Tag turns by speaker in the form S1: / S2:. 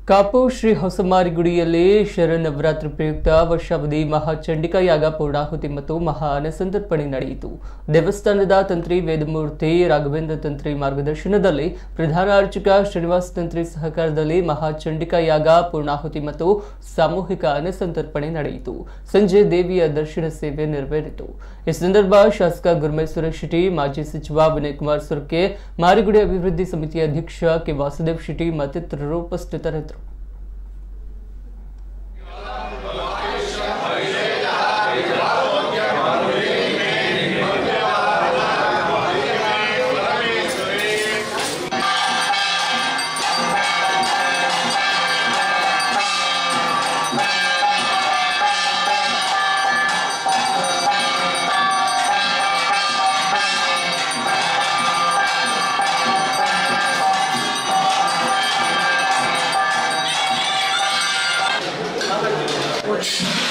S1: ಕಾಪು ಶ್ರೀ ಹೊಸಮಾರಿಗುಡಿಯಲ್ಲಿ ಶರನ್ನವರಾತ್ರಿ ಪ್ರಯುಕ್ತ ವರ್ಷಾವಧಿ ಮಹಾಚಂಡಿಕಾ ಯಾಗ ಪೂರ್ಣಾಹುತಿ ಮತ್ತು ಮಹಾ ಅನ್ನಸಂತರ್ಪಣೆ ನಡೆಯಿತು ದೇವಸ್ಥಾನದ ತಂತ್ರಿ ವೇದಮೂರ್ತಿ ರಾಘವೇಂದ್ರ ತಂತ್ರಿ ಮಾರ್ಗದರ್ಶನದಲ್ಲಿ ಪ್ರಧಾನ ಅರ್ಚಕ ಶ್ರೀನಿವಾಸ ತಂತ್ರಿ ಸಹಕಾರದಲ್ಲಿ ಮಹಾಚಂಡಿಕಾ ಯಾಗ ಪೂರ್ಣಾಹುತಿ ಮತ್ತು ಸಾಮೂಹಿಕ ಅನ್ನಸಂತರ್ಪಣೆ ನಡೆಯಿತು ಸಂಜೆ ದೇವಿಯ ದರ್ಶನ ಸೇವೆ ನೆರವೇರಿತು ಈ ಸಂದರ್ಭ ಶಾಸಕ ಗುರುಮೇಶ್ವರ ಶೆಟ್ಟಿ ಮಾಜಿ ಸಚಿವ ವಿನಯ್ ಕುಮಾರ್ ಸುರ್ಕೆ ಮಾರಿಗುಡಿ ಅಭಿವೃದ್ಧಿ ಸಮಿತಿಯ ಅಧ್ಯಕ್ಷ ಕೆ ವಾಸುದೇವ್ ಶೆಟ್ಟಿ ಮತ್ತಿತರರು ಉಪಸ್ಥಿತರಿದ್ದರು
S2: Thank